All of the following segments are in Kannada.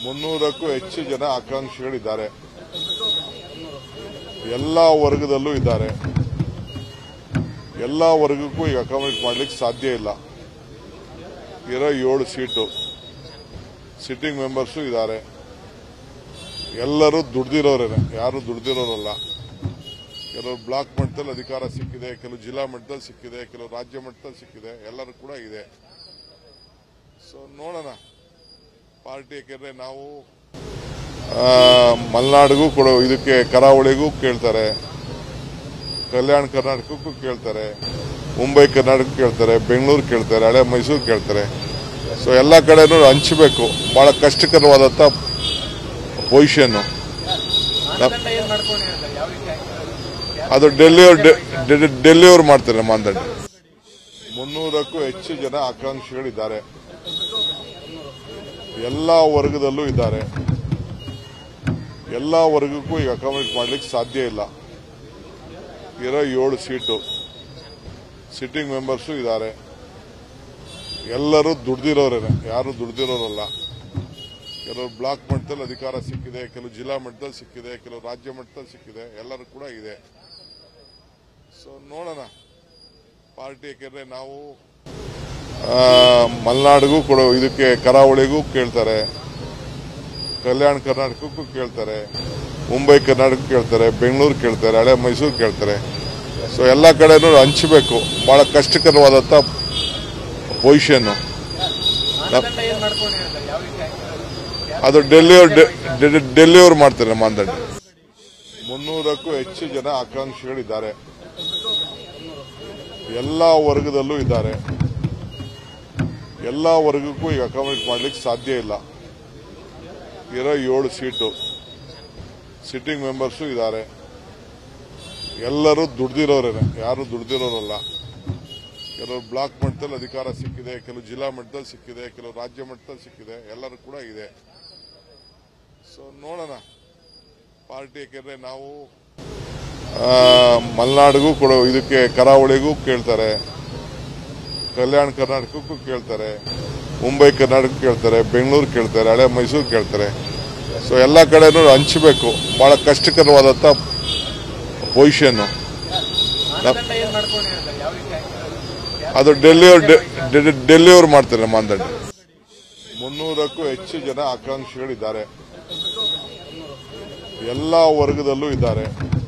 ಮುನ್ನೂರಕ್ಕೂ ಹೆಚ್ಚು ಜನ ಆಕಾಂಕ್ಷಿಗಳಿದ್ದಾರೆ ಎಲ್ಲ ವರ್ಗದಲ್ಲೂ ಇದ್ದಾರೆ ಎಲ್ಲ ವರ್ಗಕ್ಕೂ ಈಗ ಅಕಾಮಿಡೇಟ್ ಮಾಡ್ಲಿಕ್ಕೆ ಸಾಧ್ಯ ಇಲ್ಲ ಇರೋ ಏಳು ಸೀಟು ಸಿಟ್ಟಿಂಗ್ ಮೆಂಬರ್ಸು ಇದ್ದಾರೆ ಎಲ್ಲರೂ ದುಡ್ದಿರೋರೇನೆ ಯಾರು ದುಡ್ದಿರೋರಲ್ಲ ಕೆಲವರು ಬ್ಲಾಕ್ ಮಟ್ಟದಲ್ಲಿ ಅಧಿಕಾರ ಸಿಕ್ಕಿದೆ ಕೆಲವು ಜಿಲ್ಲಾ ಮಟ್ಟದಲ್ಲಿ ಸಿಕ್ಕಿದೆ ಕೆಲವು ರಾಜ್ಯ ಮಟ್ಟದಲ್ಲಿ ಸಿಕ್ಕಿದೆ ಎಲ್ಲರೂ ಕೂಡ ಇದೆ ಸೊ ನೋಡೋಣ ಪಾರ್ಟಿ ಯಾಕೆಂದ್ರೆ ನಾವು ಆ, ಮಲೆನಾಡಿಗೂ ಕೊಡೋ ಇದಕ್ಕೆ ಕರಾವಳಿಗೂ ಕೇಳ್ತಾರೆ ಕಲ್ಯಾಣ ಕರ್ನಾಟಕಕ್ಕೂ ಕೇಳ್ತಾರೆ ಮುಂಬೈ ಕರ್ನಾಟಕ ಕೇಳ್ತಾರೆ ಬೆಂಗಳೂರು ಕೇಳ್ತಾರೆ ಹಳೆ ಮೈಸೂರು ಕೇಳ್ತಾರೆ ಸೊ ಎಲ್ಲ ಕಡೆನೂ ಹಂಚಬೇಕು ಬಹಳ ಕಷ್ಟಕರವಾದಂತ ಪೊಸಿಷನ್ ಮಾನದಂಡ ಏನ್ ಮಾಡ್ಕೊಂಡಿರ್ತಾರೆ ಯಾವ ರೀತಿ ಆಗ್ತದೆ? ಅದು ಡೆಲ್ಲಿಯವ್ರು ಡೆಲ್ಲಿಯವ್ರು ಮಾಡ್ತಾರೆ ಮಾನದಂಡ ಮುನ್ನೂರಕ್ಕೂ ಹೆಚ್ಚು ಜನ ಆಕಾಂಕ್ಷಿಗಳಿದ್ದಾರೆ ಎಲ್ಲ ವರ್ಗದಲ್ಲೂ ಇದ್ದಾರೆ ಎಲ್ಲ ವರ್ಗಕ್ಕೂ ಈಗ ಅಕಾಮಿಡೇಟ್ ಮಾಡ್ಲಿಕ್ಕೆ ಸಾಧ್ಯ ಇಲ್ಲ ಇರೋ ಏಳು ಸೀಟು ಸಿಟ್ಟಿಂಗ್ ಮೆಂಬರ್ಸು ಇದ್ದಾರೆ ಎಲ್ಲರೂ ದುಡ್ದಿರೋರೇನೆ ಯಾರು ದುಡ್ದಿರೋರಲ್ಲ ಕೆಲವರು ಬ್ಲಾಕ್ ಮಟ್ಟದಲ್ಲಿ ಅಧಿಕಾರ ಸಿಕ್ಕಿದೆ ಕೆಲವು ಜಿಲ್ಲಾ ಮಟ್ಟದಲ್ಲಿ ಸಿಕ್ಕಿದೆ ಕೆಲವು ರಾಜ್ಯ ಮಟ್ಟದಲ್ಲಿ ಸಿಕ್ಕಿದೆ ಎಲ್ಲರೂ ಕೂಡ ಇದೆ ಸೊ ನೋಡೋಣ ಪಾರ್ಟಿ ಯಾಕೆಂದ್ರೆ ನಾವು ಆ, ಮಲೆನಾಡಿಗೂ ಕೊಡೋ ಇದಕ್ಕೆ ಕರಾವಳಿಗೂ ಕೇಳ್ತಾರೆ ಕಲ್ಯಾಣ ಕರ್ನಾಟಕಕ್ಕೂ ಕೇಳ್ತಾರೆ ಮುಂಬೈ ಕರ್ನಾಟಕ ಕೇಳ್ತಾರೆ ಬೆಂಗಳೂರು ಕೇಳ್ತಾರೆ ಹಳೆ ಮೈಸೂರು ಕೇಳ್ತಾರೆ ಸೊ ಎಲ್ಲ ಕಡೆನೂ ಹಂಚಬೇಕು ಬಹಳ ಕಷ್ಟಕರವಾದಂತ ಪೊಸಿಷನ್ ಮಾನದಂಡ ಏನ್ ಮಾಡ್ಕೊಂಡಿರ್ತಾರೆ ಯಾವ ರೀತಿ ಆಗ್ತದೆ? ಅದು ಡೆಲ್ಲಿಯವ್ರು ಡೆಲ್ಲಿಯವ್ರು ಮಾಡ್ತಾರೆ ಮಾನದಂಡ ಮುನ್ನೂರಕ್ಕೂ ಹೆಚ್ಚು ಜನ ಆಕಾಂಕ್ಷಿಗಳಿದ್ದಾರೆ ಎಲ್ಲ ವರ್ಗದಲ್ಲೂ ಇದ್ದಾರೆ ಎಲ್ಲ ವರ್ಗಕ್ಕೂ ಈಗ ಅಕಾಮಿಡೇಟ್ ಮಾಡ್ಲಿಕ್ಕೆ ಸಾಧ್ಯ ಇಲ್ಲ ಇರೋ ಏಳು ಸೀಟು ಸಿಟ್ಟಿಂಗ್ ಮೆಂಬರ್ಸು ಇದ್ದಾರೆ ಎಲ್ಲರೂ ದುಡ್ದಿರೋರೇನೆ ಯಾರು ದುಡ್ದಿರೋರಲ್ಲ ಕೆಲವರು ಬ್ಲಾಕ್ ಮಟ್ಟದಲ್ಲಿ ಅಧಿಕಾರ ಸಿಕ್ಕಿದೆ ಕೆಲವು ಜಿಲ್ಲಾ ಮಟ್ಟದಲ್ಲಿ ಸಿಕ್ಕಿದೆ ಕೆಲವು ರಾಜ್ಯ ಮಟ್ಟದಲ್ಲಿ ಸಿಕ್ಕಿದೆ ಎಲ್ಲರೂ ಕೂಡ ಇದೆ ಸೊ ನೋಡೋಣ ಪಾರ್ಟಿ ಯಾಕೆಂದ್ರೆ ನಾವು ಆ, ಮಲೆನಾಡಿಗೂ ಕೊಡೋ ಇದಕ್ಕೆ ಕರಾವಳಿಗೂ ಕೇಳ್ತಾರೆ ಕಲ್ಯಾಣ ಕರ್ನಾಟಕಕ್ಕೂ ಕೇಳ್ತಾರೆ ಮುಂಬೈ ಕರ್ನಾಟಕ ಕೇಳ್ತಾರೆ ಬೆಂಗಳೂರು ಕೇಳ್ತಾರೆ ಹಳೆ ಮೈಸೂರು ಕೇಳ್ತಾರೆ ಸೊ ಎಲ್ಲ ಕಡೆನೂ ಹಂಚಬೇಕು ಬಹಳ ಕಷ್ಟಕರವಾದಂತ ಪೊಸಿಷನ್ ಮಾನದಂಡ ಏನ್ ಮಾಡ್ಕೊಂಡಿರ್ತಾರೆ ಯಾವ ರೀತಿ ಆಗ್ತದೆ? ಅದು ಡೆಲ್ಲಿಯವ್ರು ಡೆಲ್ಲಿಯವ್ರು ಮಾಡ್ತಾರೆ ಮಾನದಂಡ ಮುನ್ನೂರಕ್ಕೂ ಹೆಚ್ಚು ಜನ ಆಕಾಂಕ್ಷಿಗಳಿದ್ದಾರೆ ಎಲ್ಲ ವರ್ಗದಲ್ಲೂ ಇದ್ದಾರೆ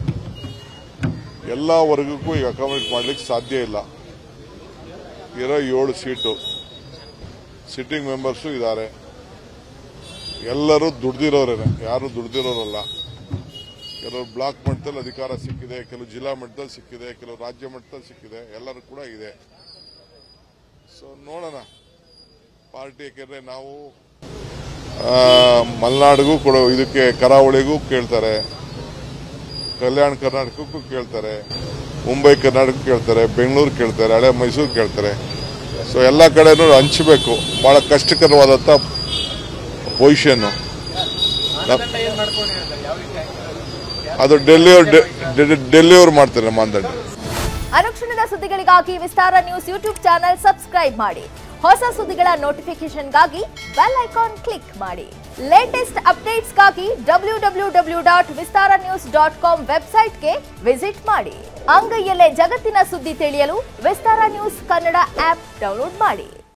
ಎಲ್ಲ ವರ್ಗಕ್ಕೂ ಈಗ ಅಕಾಮಿಡೇಟ್ ಮಾಡ್ಲಿಕ್ಕೆ ಸಾಧ್ಯ ಇಲ್ಲ ಇರೋ ಏಳು ಸೀಟು ಸಿಟ್ಟಿಂಗ್ ಮೆಂಬರ್ಸು ಇದ್ದಾರೆ ಎಲ್ಲರೂ ದುಡ್ದಿರೋರೇನೆ ಯಾರು ದುಡ್ದಿರೋರಲ್ಲ ಕೆಲವರು ಬ್ಲಾಕ್ ಮಟ್ಟದಲ್ಲಿ ಅಧಿಕಾರ ಸಿಕ್ಕಿದೆ ಕೆಲವು ಜಿಲ್ಲಾ ಮಟ್ಟದಲ್ಲಿ ಸಿಕ್ಕಿದೆ ಕೆಲವು ರಾಜ್ಯ ಮಟ್ಟದಲ್ಲಿ ಸಿಕ್ಕಿದೆ ಎಲ್ಲರೂ ಕೂಡ ಇದೆ ಸೊ ನೋಡೋಣ ಪಾರ್ಟಿ ಯಾಕೆಂದ್ರೆ ನಾವು ಆ, ಮಲೆನಾಡಿಗೂ ಕೊಡೋ ಇದಕ್ಕೆ ಕರಾವಳಿಗೂ ಕೇಳ್ತಾರೆ ಕಲ್ಯಾಣ ಕರ್ನಾಟಕಕ್ಕೂ ಕೇಳ್ತಾರೆ ಮುಂಬೈ ಕರ್ನಾಟಕ ಕೇಳ್ತಾರೆ ಬೆಂಗಳೂರು ಕೇಳ್ತಾರೆ ಹಳೆ ಮೈಸೂರು ಕೇಳ್ತಾರೆ ಸೊ ಎಲ್ಲ ಕಡೆನೂ ಹಂಚಬೇಕು ಬಹಳ ಕಷ್ಟಕರವಾದಂತ ಪೊಸಿಷನ್ ಮಾನದಂಡ ಏನ್ ಮಾಡ್ಕೊಂಡಿರ್ತಾರೆ ಯಾವ ರೀತಿ ಆಗ್ತದೆ? ಅದು ಡೆಲ್ಲಿಯವ್ರು ಡೆಲ್ಲಿಯವ್ರು ಮಾಡ್ತಾರೆ ಮಾನದಂಡ ಅನುಕ್ಷಣದ ಸುದ್ದಿಗಳಿಗಾಗಿ Vistara news YouTube channel subscribe ಮಾಡಿ ಹೊಸ ಸುದ್ದಿಗಳ ನೋಟಿಫಿಕೇಶನ್ಗಾಗಿ ಬೆಲ್ ಐಕಾನ್ ಕ್ಲಿಕ್ ಮಾಡಿ ಲೇಟೆಸ್ಟ್ ಅಪ್ಡೇಟ್ಸ್ಗಾಗಿ W W W dot Vistara news dot com ವೆಬ್ಸೈಟ್ಗೆ ವಿಸಿಟ್ ಮಾಡಿ ಅಂಗೈಯಲ್ಲೇ ಜಗತ್ತಿನ ಸುದ್ದಿ ತಿಳಿಯಲು Vistara news Kannada app download ಮಾಡಿ